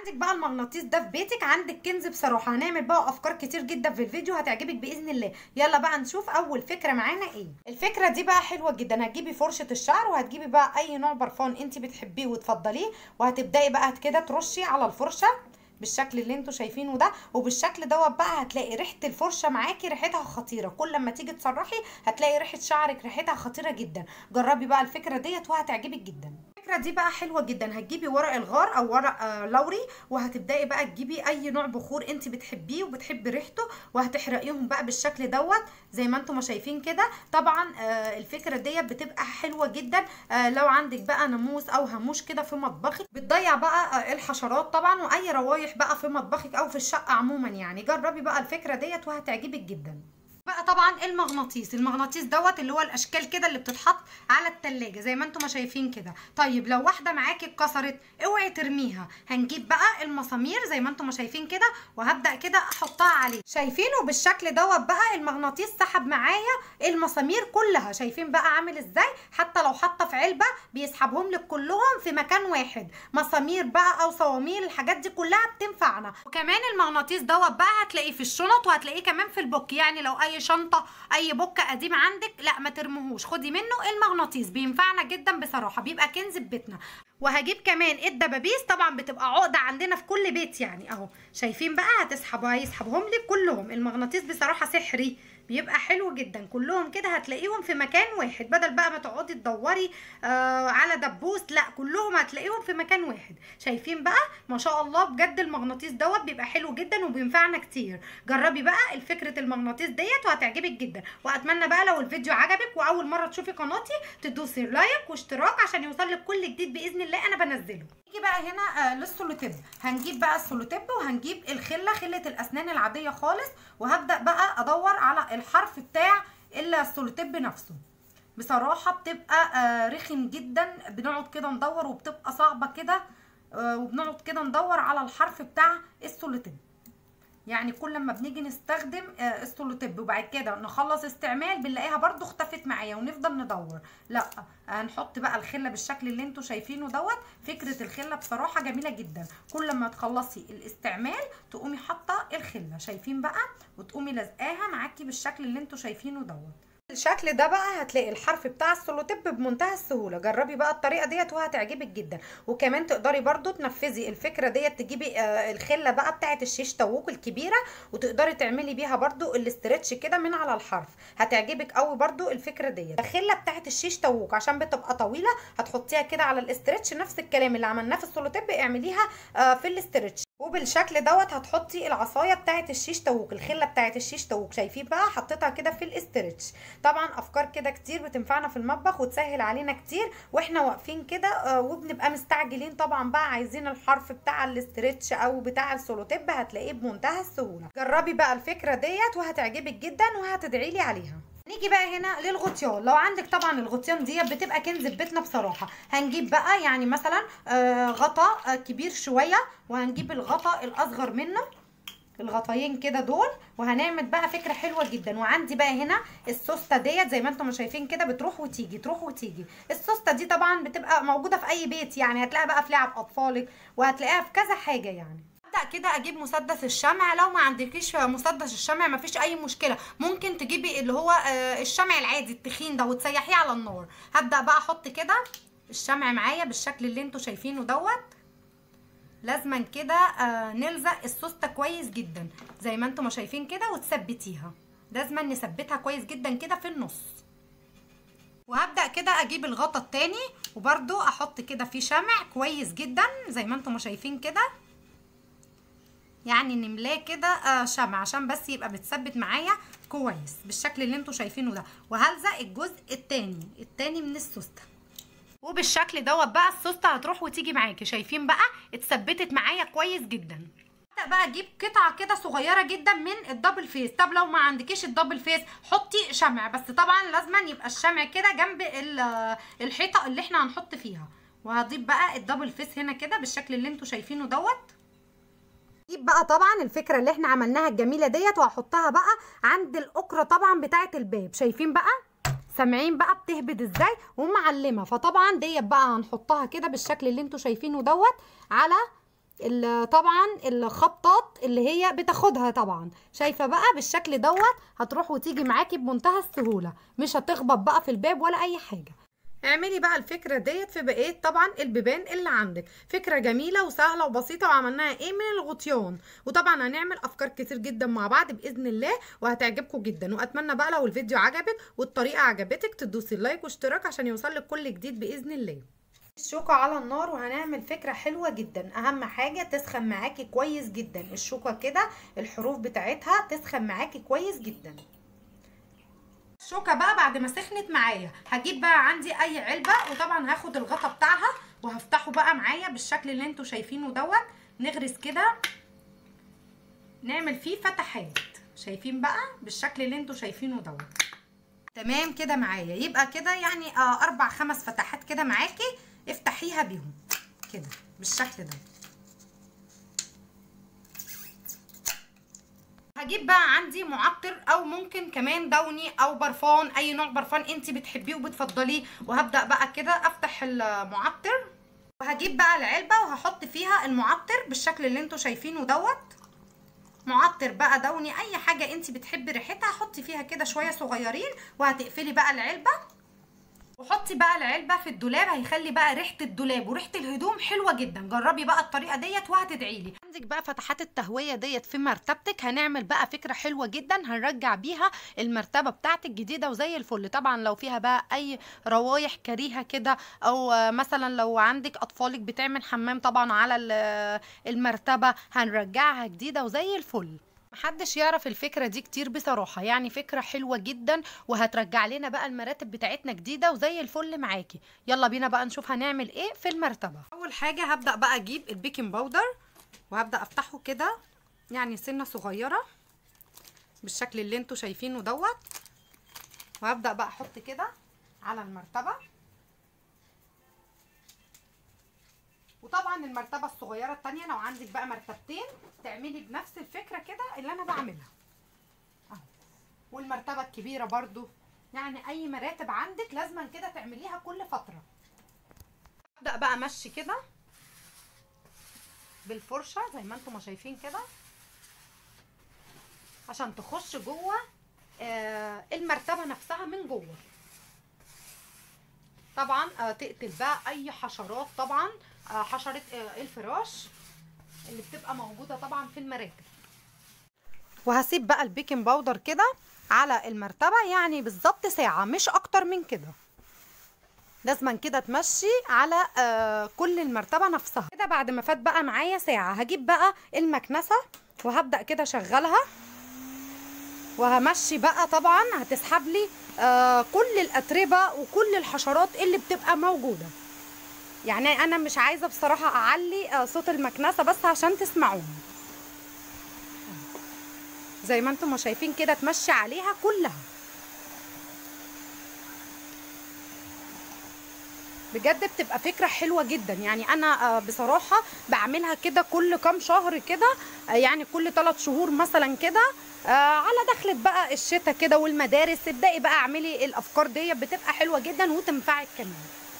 عندك بقى المغناطيس ده في بيتك عندك كنز بصراحه هنعمل بقى افكار كتير جدا في الفيديو هتعجبك باذن الله يلا بقى نشوف اول فكره معانا ايه الفكره دي بقى حلوه جدا هتجيبي فرشه الشعر وهتجيبي بقى اي نوع برفان انت بتحبيه وتفضليه وهتبداي بقى كده ترشي على الفرشه بالشكل اللي انتوا شايفينه ده وبالشكل دوت بقى هتلاقي ريحه الفرشه معاكي ريحتها خطيره كل ما تيجي تسرحي هتلاقي ريحه شعرك ريحتها خطيره جدا جربي بقى الفكره ديت وهتعجبك جدا الفكره دي بقى حلوه جدا هتجيبي ورق الغار او ورق آه لوري وهتبداي بقى تجيبي اي نوع بخور انت بتحبيه وبتحبي ريحته وهتحرقيهم بقى بالشكل دوت زي ما انتم ما شايفين كده طبعا آه الفكره ديت بتبقى حلوه جدا آه لو عندك بقى ناموس او هاموش كده في مطبخك بتضيع بقى آه الحشرات طبعا واي روايح بقى في مطبخك او في الشقه عموما يعني جربي بقى الفكره ديت وهتعجبك جدا بقى طبعا المغناطيس المغناطيس دوت اللي هو الاشكال كده اللي بتتحط على التلاجة زي ما انتم ما شايفين كده طيب لو واحده معاكي اتكسرت اوعي ترميها هنجيب بقى المسامير زي ما انتم ما شايفين كده وهبدا كده احطها عليه شايفينه بالشكل دوت بقى المغناطيس سحب معايا المسامير كلها شايفين بقى عامل ازاي حتى لو حاطه في علبه بيسحبهم لك كلهم في مكان واحد مسامير بقى او صواميل الحاجات دي كلها بتنفعنا وكمان المغناطيس دوت بقى هتلاقيه في الشنط وهتلاقيه كمان في البوك يعني لو اي شنطه اي بوك قديم عندك لا ما ترموهوش خدي منه المغناطيس بينفعنا جدا بصراحه بيبقى كنز في بيتنا وهجيب كمان الدبابيس طبعا بتبقى عقده عندنا في كل بيت يعني اهو شايفين بقى هتسحبوا هيسحبهم لك كلهم المغناطيس بصراحه سحري بيبقى حلو جدا كلهم كده هتلاقيهم في مكان واحد بدل بقى ما تقعدي تدوري آه على دبوس لا كلهم هتلاقيهم في مكان واحد شايفين بقى ما شاء الله بجد المغناطيس دوت بيبقى حلو جدا وبينفعنا كتير جربي بقى الفكره المغناطيس ديت وهتعجبك جدا واتمنى بقى لو الفيديو عجبك واول مره تشوفي قناتي تدوسي لايك واشتراك عشان يوصلك كل جديد باذن الله انا بنزله نيجي بقى هنا آه للسولوتيب هنجيب بقى السولوتيب وهنجيب الخله خله الاسنان العاديه خالص وهبدا بقى ادور على الحرف بتاع السولوتيب نفسه بصراحه بتبقى آه رخم جدا بنقعد كده ندور وبتبقى صعبه كده آه وبنقعد كده ندور على الحرف بتاع السولوتيب يعني كل ما بنيجي نستخدم آه السولوتيب وبعد كده نخلص استعمال بنلاقيها برضو اختفت معايا ونفضل ندور لا هنحط بقى الخله بالشكل اللي انتوا شايفينه دوت فكره الخله بصراحه جميله جدا كل ما تخلصي الاستعمال تقومي حاطه الخله شايفين بقى وتقومي لازقاها معاكي بالشكل اللي انتوا شايفينه دوت الشكل ده بقى هتلاقي الحرف بتاع السولوتيب بمنتهى السهوله جربي بقى الطريقه ديت وهتعجبك جدا وكمان تقدري برضو تنفذي الفكره ديت تجيبي آه الخله بقى بتاعه الشيش طاووق الكبيره وتقدري تعملي بيها برضو الاسترتش كده من على الحرف هتعجبك قوي برضو الفكره ديت الخله بتاعه الشيش طاووق عشان بتبقى طويله هتحطيها كده على الاسترتش نفس الكلام اللي عملناه في السولوتيب اعمليها آه في الاسترتش وبالشكل دوت هتحطي العصايه بتاعه الشيش طاووق الخله بتاعه الشيش طاووق شايفين بقى حطيتها كده في الاسترتش طبعا افكار كده كتير بتنفعنا في المطبخ وتسهل علينا كتير واحنا واقفين كده آه وبنبقى مستعجلين طبعا بقى عايزين الحرف بتاع الاسترتش او بتاع السولوتيب هتلاقيه بمنتهى السهوله جربي بقى الفكره ديت وهتعجبك جدا وهتدعي لي عليها نيجي بقى هنا للغطيان لو عندك طبعا الغطيان ديت بتبقى كنز في بيتنا بصراحه هنجيب بقى يعني مثلا آه غطا آه كبير شويه وهنجيب الغطا الاصغر منه الغطايين كده دول وهنعمل بقى فكره حلوه جدا وعندي بقى هنا السوسته ديت زي ما انتم شايفين كده بتروح وتيجي تروح وتيجي السوسته دي طبعا بتبقى موجوده في اي بيت يعني هتلاقيها بقى في لعب اطفالك وهتلاقيها في كذا حاجه يعني ابدا كده اجيب مسدس الشمع لو ما عندكيش مسدس الشمع مفيش اي مشكله ممكن تجيبي اللي هو الشمع العادي التخين ده وتسيحيه على النار هبدا بقى احط كده الشمع معايا بالشكل اللي انتوا شايفينه دوت لازما كده آه نلزق السوسته كويس جدا زي ما انتم ما شايفين كده وتثبتيها لازما نثبتها كويس جدا كده في النص وهبدا كده اجيب الغطا التاني وبرده احط كده فيه شمع كويس جدا زي ما انتم ما شايفين كده يعني نملاه كده آه شمع عشان بس يبقى متثبت معايا كويس بالشكل اللي انتوا شايفينه ده وهلزق الجزء التاني التاني من السوسته وبالشكل دوت بقى السوسته هتروح وتيجي معاكي شايفين بقى اتثبتت معايا كويس جدا ابدا بقى اجيب قطعه كده صغيره جدا من الدبل فيس طب لو ما عندكيش الدبل فيس حطي شمع بس طبعا لازم يبقى الشمع كده جنب الحيطه اللي احنا هنحط فيها وهضيف بقى الدبل فيس هنا كده بالشكل اللي انتوا شايفينه دوت اجيب بقى طبعا الفكره اللي احنا عملناها الجميله ديت وهحطها بقى عند الاكره طبعا بتاعه الباب شايفين بقى سامعين بقى بتهبد ازاي ومعلمه فطبعا ديت بقى هنحطها كده بالشكل اللي انتوا شايفينه دوت على ال- طبعا الخبطات اللي هي بتاخدها طبعا شايفه بقى بالشكل دوت هتروح وتيجي معاكي بمنتهى السهوله مش هتخبط بقى في الباب ولا اي حاجه اعملي بقى الفكره ديت في بقيه طبعا البيبان اللي عندك فكره جميله وسهله وبسيطه وعملناها ايه من الغطيان وطبعا هنعمل افكار كتير جدا مع بعض باذن الله وهتعجبكم جدا واتمنى بقى لو الفيديو عجبك والطريقه عجبتك تدوسي اللايك واشتراك عشان يوصلك كل جديد باذن الله الشوكة على النار وهنعمل فكرة حلوة جدا اهم حاجة تسخن معاكي كويس جدا الشوكة كده الحروف بتاعتها تسخن معاكي كويس جدا الشوكة بقى بعد ما سخنت معايا هجيب بقى عندي اي علبة وطبعا هاخد الغطا بتاعها وهفتحه بقى معايا بالشكل اللي انتوا شايفينه دوت نغرس كده نعمل فيه فتحات شايفين بقى بالشكل اللي انتوا شايفينه دوت تمام كده معايا يبقى كده يعني آه اربع خمس فتحات كده معاكي افتحيها بيهم كده بالشكل ده هجيب بقى عندي معطر او ممكن كمان دوني او برفان اي نوع برفان انت بتحبيه وبتفضليه وهبدا بقى كده افتح المعطر وهجيب بقى العلبه وهحط فيها المعطر بالشكل اللي انتوا شايفينه دوت معطر بقى دوني اي حاجه انت بتحبي ريحتها حطي فيها كده شويه صغيرين وهتقفلي بقى العلبه وحطي بقى العلبه في الدولاب هيخلي بقى ريحه الدولاب وريحه الهدوم حلوه جدا جربي بقى الطريقه ديت وهتدعي لي عندك بقى فتحات التهويه ديت في مرتبتك هنعمل بقى فكره حلوه جدا هنرجع بيها المرتبه بتاعتك جديده وزي الفل طبعا لو فيها بقى اي روايح كريهه كده او مثلا لو عندك اطفالك بتعمل حمام طبعا على المرتبه هنرجعها جديده وزي الفل محدش يعرف الفكرة دي كتير بصراحة يعني فكرة حلوة جدا وهترجع لنا بقى المراتب بتاعتنا جديدة وزي الفل معاكي يلا بينا بقى نشوف هنعمل ايه في المرتبة اول حاجة هبدأ بقى اجيب البيكنج باودر وهبدأ افتحه كده يعني سنة صغيرة بالشكل اللي انتوا شايفينه دوت وهبدأ بقى احط كده على المرتبة وطبعا المرتبه الصغيره التانية لو عندك بقى مرتبتين تعملي بنفس الفكره كده اللي انا بعملها اهو والمرتبه الكبيره برضو يعني اي مراتب عندك لازما كده تعمليها كل فتره ابدا بقى امشي كده بالفرشه زي ما انتم ما شايفين كده عشان تخش جوه آه المرتبه نفسها من جوه طبعا آه تقتل بقى اي حشرات طبعا آه حشره آه الفراش اللي بتبقى موجوده طبعا في المراتب وهسيب بقى البيكنج باودر كده على المرتبه يعني بالظبط ساعه مش اكتر من كده لازما كده تمشي على آه كل المرتبه نفسها كده بعد ما فات بقى معايا ساعه هجيب بقى المكنسه وهبدا كده اشغلها وهمشي بقى طبعا هتسحب لي آه كل الاتربه وكل الحشرات اللي بتبقى موجوده يعني انا مش عايزه بصراحه اعلي آه صوت المكنسه بس عشان تسمعوني زي ما انتم ما شايفين كده تمشي عليها كلها بجد بتبقى فكره حلوه جدا يعني انا بصراحه بعملها كده كل كام شهر كده يعني كل ثلاث شهور مثلا كده على دخلة بقى الشتاء كده والمدارس ابدأي بقى اعملي الافكار دي بتبقى حلوه جدا وتنفعك كمان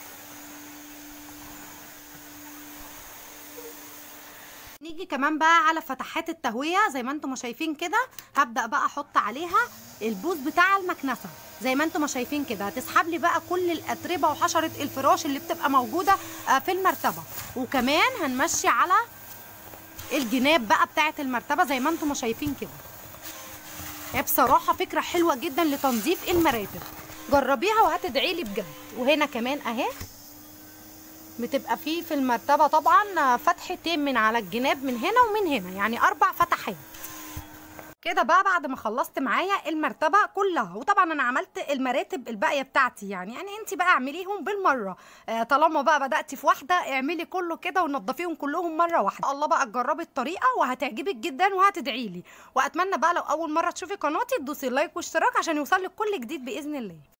نيجي كمان بقى على فتحات التهويه زي ما انتم ما شايفين كده هبدا بقى احط عليها البوز بتاع المكنسه زي ما انتم ما شايفين كده هتسحب لي بقى كل الاتربه وحشره الفراش اللي بتبقى موجوده في المرتبه وكمان هنمشي على الجناب بقى بتاعه المرتبه زي ما انتم ما شايفين كده هي بصراحه فكره حلوه جدا لتنظيف المراتب جربيها وهتدعي لي بجد وهنا كمان اهي بتبقى فيه في المرتبه طبعا فتحتين من على الجناب من هنا ومن هنا يعني اربع فتحات كده بقى بعد ما خلصت معايا المرتبه كلها وطبعا انا عملت المراتب الباقيه بتاعتي يعني يعني انت بقى اعمليهم بالمره آه طالما بقى بداتي في واحده اعملي كله كده ونضفيهم كلهم مره واحده الله بقى تجربي الطريقه وهتعجبك جدا وهتدعي لي واتمنى بقى لو اول مره تشوفي قناتي تدوسي لايك واشتراك عشان يوصلك كل جديد باذن الله